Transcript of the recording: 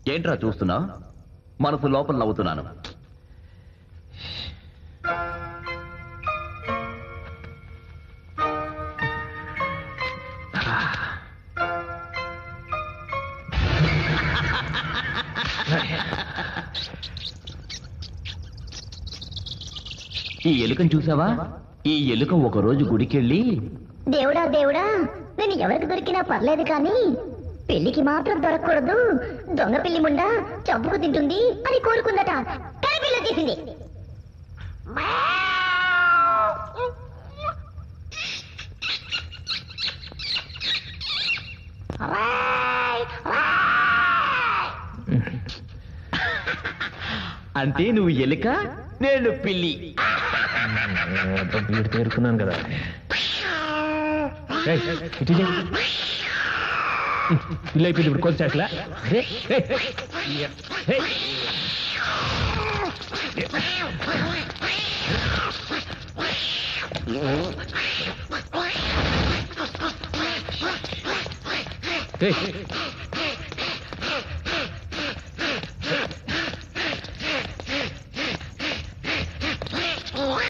ఏంట్రా చూస్తున్నా మనసు లోపల నవ్వుతున్నాను ఈ ఎలుకను చూసావా ఈ ఎలుక ఒక రోజు గుడికెళ్ళి దేవుడా దేవుడా నేను ఎవరికి దొరికినా పర్లేదు కానీ పెళ్లికి మాత్రం దొరకకూడదు దొంగ పిల్లి ముండా చంపుకు తింటుంది అని కోరుకుందట కానీ పిల్ల చేసింది అంటే నువ్వు ఎలుక నేను పిల్లి వీడు తేరుకున్నాను కదా ఏయ్, ఇటు చెయ్. ఇల్లు అయిపోయింది ఇప్పుడు కొంచెం అట్లా